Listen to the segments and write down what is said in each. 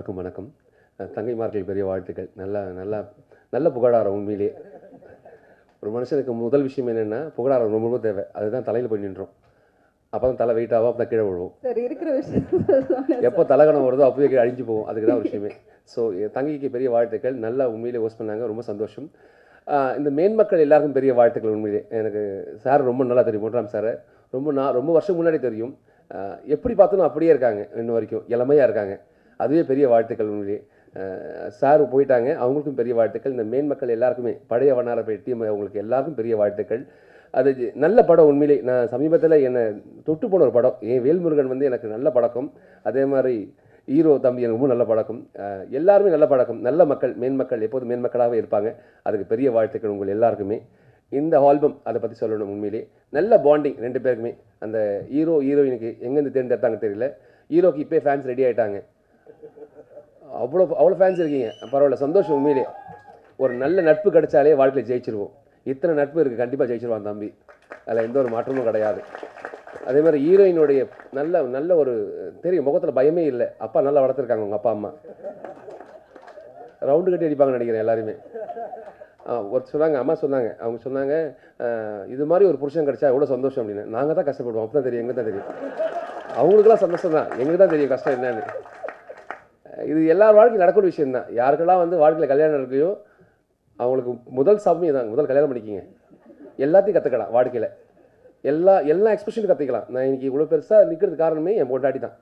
எல்லாருக்கும் வணக்கம் அஹ் தங்கைமார்கள் பெரிய வாழ்த்துக்கள் நல்லா நல்லா நல்ல புகழாரம் உண்மையிலே ஒரு மனுஷனுக்கு முதல் விஷயம் என்னென்னா புகழாரம் ரொம்ப ரொம்ப தேவை அதுதான் தலையில் போய் நின்றோம் அப்போ தான் தலை வெயிட் ஆகும் அப்போ தான் கீழே விழுவோம் சரி இருக்கிற விஷயம் எப்போ தலகணம் வருதோ அப்போவே கீழே அழிஞ்சு போகும் அதுக்கு தான் விஷயமே ஸோ தங்கைக்கு பெரிய வாழ்த்துக்கள் நல்லா உண்மையிலே ஹோஸ்ட் பண்ணாங்க ரொம்ப சந்தோஷம் ஆஹ் இந்த மேன்மக்கள் எல்லாருக்கும் பெரிய வாழ்த்துக்கள் உண்மையிலே எனக்கு சார் ரொம்ப நல்லா தெரியும் மூன்றாம் சார் ரொம்ப நான் ரொம்ப வருஷம் முன்னாடி தெரியும் ஆஹ் எப்படி பார்த்தாலும் அப்படியே இருக்காங்க இன்ன வரைக்கும் இளமையாக இருக்காங்க அதுவே பெரிய வாழ்த்துக்கள் உண்மையிலே ஆஹ் சார் போயிட்டாங்க அவங்களுக்கும் பெரிய வாழ்த்துக்கள் இந்த மேன்மக்கள் எல்லாருக்குமே பழைய வண்ணாரப்பேட்டை டீம் அவங்களுக்கு எல்லாருக்கும் பெரிய வாழ்த்துக்கள் அது ஜி- நல்ல படம் உண்மையிலே நான் சமீபத்தில் என்னை தொட்டு போன ஒரு படம் என் வேல்முருகன் வந்து எனக்கு நல்ல பழக்கம் அதே மாதிரி ஹீரோ தம்பி எனக்கு ரொம்ப நல்ல பழக்கம் அஹ் எல்லாருமே நல்ல பழக்கம் நல்ல மக்கள் மேன்மக்கள் எப்போதும் மேன்மக்களாகவே இருப்பாங்க அதுக்கு பெரிய வாழ்த்துக்கள் உங்கள் எல்லாருக்குமே இந்த ஆல்பம் அதை பற்றி சொல்லணும் உண்மையிலே நல்ல பாண்டிங் ரெண்டு பேருக்குமே அந்த ஹீரோ ஹீரோயினுக்கு எங்கேருந்து தேர்ந்தெடுத்தாங்க தெரியல ஹீரோக்கு இப்போயே ஃபேன்ஸ் ரெடி ஆயிட்டாங்க அவ்வளோ அவ்வளோ ஃபேன்ஸ் இருக்கீங்க பரவாயில்ல சந்தோஷம் உண்மையிலே ஒரு நல்ல நட்பு கிடைச்சாலே வாழ்க்கையில் ஜெயிச்சிருவோம் இத்தனை நட்பு இருக்குது கண்டிப்பாக ஜெயிச்சிருவான் தம்பி அதில் எந்த ஒரு மாற்றமும் கிடையாது அதே மாதிரி ஹீரோயினுடைய நல்ல நல்ல ஒரு தெரியும் முகத்தில் பயமே இல்லை அப்பா நல்லா வளர்த்துருக்காங்க உங்கள் அப்பா அம்மா ரவுண்டு கட்டி அடிப்பாங்கன்னு நினைக்கிறேன் எல்லாருமே ஆ, ஒரு சொன்னாங்க அம்மா சொன்னாங்க அவங்க சொன்னாங்க ஆ, இது மாதிரி ஒரு புருஷன் கிடைச்சா எவ்வளோ சந்தோஷம் அப்படின்னு நாங்கள் தான் கஷ்டப்படுவோம் அப்போ தான் தெரியும் எங்களுக்கு தான் தெரியும் அவங்களுக்குலாம் சந்தோஷம் தான் எங்களுக்கு தான் தெரியும் கஷ்டம் என்னன்னு இது எல்லார் வாழ்க்கையும் நடக்கூடிய விஷயம் தான் யாருக்கெல்லாம் வந்து வாழ்க்கையில் கல்யாணம் இருக்கையோ அவங்களுக்கு முதல் சமயம் தான் முதல் கல்யாணம் பண்ணிக்கிங்க எல்லாத்தையும் கற்றுக்கலாம் வாழ்க்கையில் எல்லா எல்லா எக்ஸ்பிரஷனும் கற்றுக்கலாம் நான் இன்னைக்கு இவ்வளோ பெருசாக நிற்கிறது காரணமே என் பொண்டாட்டி தான்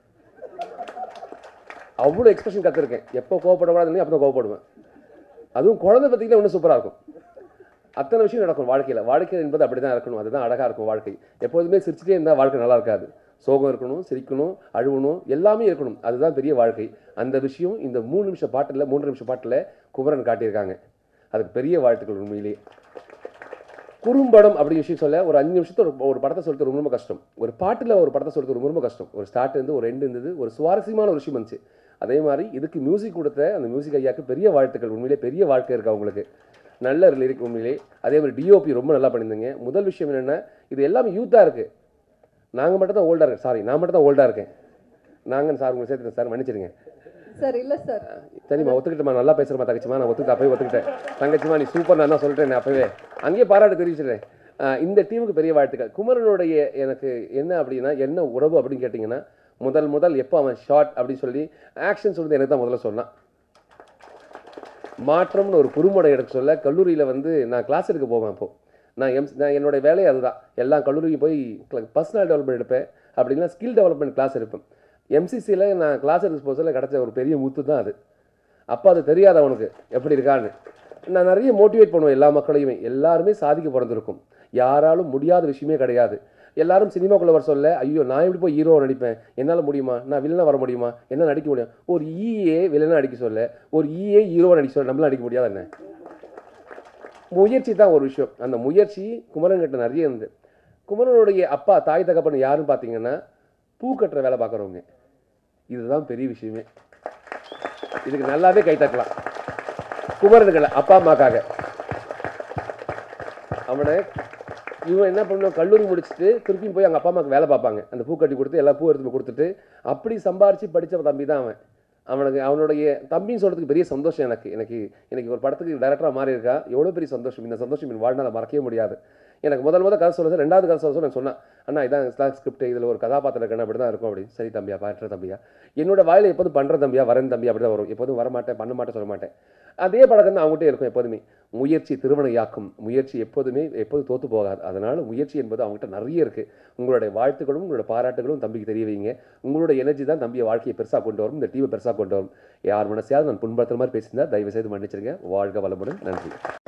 அவ்வளோ எக்ஸ்பிரஷன் கற்றுருக்கேன் எப்போ கோவப்படக்கூடாதுன்னு அப்போ தான் கோவப்படுவேன் அதுவும் குழந்தை பற்றிக்கலாம் இன்னும் சூப்பராக இருக்கும் அத்தனை விஷயம் நடக்கும் வாழ்க்கையில் வாழ்க்கை என்பது அப்படி தான் இருக்கணும் அதுதான் அழகாக இருக்கும் வாழ்க்கை எப்போதுமே சிரிச்சுட்டே இருந்தால் வாழ்க்கை நல்லா இருக்காது சோகம் இருக்கணும் சிரிக்கணும் அழுவணும் எல்லாமே இருக்கணும் அதுதான் பெரிய வாழ்க்கை அந்த விஷயம் இந்த மூணு நிமிஷம் பாட்டில் மூன்று நிமிஷம் பாட்டில் குமரன் காட்டியிருக்காங்க அதுக்கு பெரிய வாழ்த்துக்கள் உண்மையிலேயே குறும்படம் அப்படி விஷயம் சொல்ல ஒரு அஞ்சு நிமிஷத்துல ஒரு ஒரு படத்தை சொல்றது ரொம்ப ரொம்ப கஷ்டம் ஒரு பாட்டில் ஒரு படத்தை சொல்றது ரொம்ப ரொம்ப கஷ்டம் ஒரு ஸ்டார்ட் இருந்து ஒரு எண்டு இருந்தது ஒரு சுவாரஸ்யமான ஒரு விஷயம் இருந்துச்சு அதே மாதிரி இதுக்கு மியூசிக் கொடுத்த அந்த மியூசிக் ஐயாக்கு பெரிய வாழ்த்துக்கள் உண்மையிலே பெரிய வாழ்க்கை இருக்கு அவங்களுக்கு நல்ல லிரிக் உண்மையிலே அதே மாதிரி டிஓபி ரொம்ப நல்லா பண்ணியிருந்தீங்க முதல் விஷயம் என்னென்னா இது எல்லாமே யூத்தாக இருக்குது நாங்கள் மட்டும் தான் ஓல்டாக இருக்கேன் சாரி நான் மட்டும் தான் ஓல்டாக இருக்கேன் நாங்கள் சார் உங்களை சேர்த்துட்டேன் சார் மன்னிச்சிடுங்க சார் இல்ல சார் சரிம்மா ஒத்துக்கிட்டமா நல்லா பேசுகிறமா தங்கச்சிமா நான் ஒத்துக்கிட்ட அப்பவே ஒத்துக்கிட்டேன் தங்கச்சிமா நீ சூப்பர் நான் தான் சொல்லிட்டேன் நான் அப்பவே அங்கேயே பாராட்டு தெரிவிச்சிடுறேன் ஆஹ் இந்த டீமுக்கு பெரிய வாழ்த்துக்கள் குமரனுடைய எனக்கு என்ன அப்படின்னா என்ன உறவு அப்படின்னு கேட்டிங்கன்னா முதல் முதல் எப்போ அவன் ஷார்ட் அப்படின்னு சொல்லி ஆக்ஷன் சொல்றது எனக்கு தான் முதல்ல சொன்னான் மாற்றம்னு ஒரு குறும்படம் எடுக்க சொல்ல கல்லூரியில் வந்து நான் கிளாஸ் எடுக்க போவேன் அப்போ நான் எம் நான் என்னோட வேலையே அதுதான் எல்லா கல்லூரியும் போய் பர்சனல் டெவலப்மெண்ட் எடுப்பேன் அப்படின்னா ஸ்கில் டெவலப்மெண்ட் கிளாஸ் எடுப்பேன் எம்சிசியில் நான் கிளாஸ் எடுக்க போதில் கிடச்ச ஒரு பெரிய முத்து தான் அது அப்போ அது தெரியாது அவனுக்கு எப்படி இருக்கான்னு நான் நிறைய மோட்டிவேட் பண்ணுவேன் எல்லா மக்களையுமே எல்லாருமே சாதிக்க பிறந்திருக்கும் யாராலும் முடியாத விஷயமே கிடையாது எல்லாரும் சினிமாக்குள்ள வர சொல்ல ஐயோ நான் எப்படி போய் ஹீரோ நடிப்பேன் என்னால் முடியுமா நான் வில்லனா வர முடியுமா என்ன நடிக்க முடியும் ஒரு ஈஏ வில்லனா நடிக்க சொல்ல ஒரு ஈஏ ஹீரோவை நடிக்க சொல்ல நம்மளால நடிக்க முடியாது என்ன முயற்சி தான் ஒரு விஷயம் அந்த முயற்சி குமரன் கிட்ட நிறைய இருந்து குமரனுடைய அப்பா தாய் தகப்பன் யாருன்னு பார்த்தீங்கன்னா பூ கட்டுற வேலை பார்க்குறவங்க இதுதான் பெரிய விஷயமே இதுக்கு நல்லாவே கை தட்டலாம் குமரனுக்களை அப்பா அம்மாக்காக அவனை இவன் என்ன பண்ணுவான் கல்லூரி முடிச்சுட்டு திருப்பியும் போய் அவங்க அப்பா அம்மாவுக்கு வேலை பார்ப்பாங்க அந்த பூ கட்டி கொடுத்து எல்லா பூ எடுத்து போய் கொடுத்துட்டு அப்படி சம்பாரிச்சு படித்த தம்பி தான் அவன் அவனுக்கு அவனுடைய தம்பின்னு சொல்கிறதுக்கு பெரிய சந்தோஷம் எனக்கு எனக்கு எனக்கு ஒரு படத்துக்கு டேரக்டராக மாறி இருக்கா எவ்வளோ பெரிய சந்தோஷம் இந்த சந்தோஷம் என் வாழ்நாள மறக்கவே முடியாது எனக்கு முதல் முதல் கதை சொல்ல ரெண்டாவது கதை சொல்ல சொல்ல நான் சொன்னேன் அண்ணா இதான் ஸ்கிரிப்ட் இதில் ஒரு கதாபாத்திரம் இருக்கணும் அப்படி தான் இருக்கும் அப்படின்னு சரி தம்பியா பாட்டுற தம்பியா என்னோட வாயில எப்போதும் பண்ணுற தம்பியா வரேன் தம்பி அப்படி தான் வரும் எப்போதும் வரமாட்டேன் பண்ண மாட்டேன் சொல்ல மாட்டேன் அதே பழக்கம் தான் அவங்ககிட்ட இருக்கும் எப்போதுமே முயற்சி திருமணையாக்கும் முயற்சி எப்போதுமே எப்போதும் தோத்து போகாது அதனால முயற்சி என்பது அவங்ககிட்ட நிறைய இருக்குது உங்களுடைய வாழ்த்துக்களும் உங்களோட பாராட்டுகளும் தம்பிக்கு தெரிய வைங்க உங்களோட எனர்ஜி தான் தம்பியை வாழ்க்கையை பெருசாக கொண்டு வரும் இந்த டீமை பெருசாக கொண்டு வரும் யார் மனசையாவது நான் புண்படுத்துற மாதிரி பேசியிருந்தா தயவு செய்து மன்னிச்சிருங்க வாழ்க வளமுடன் நன்றி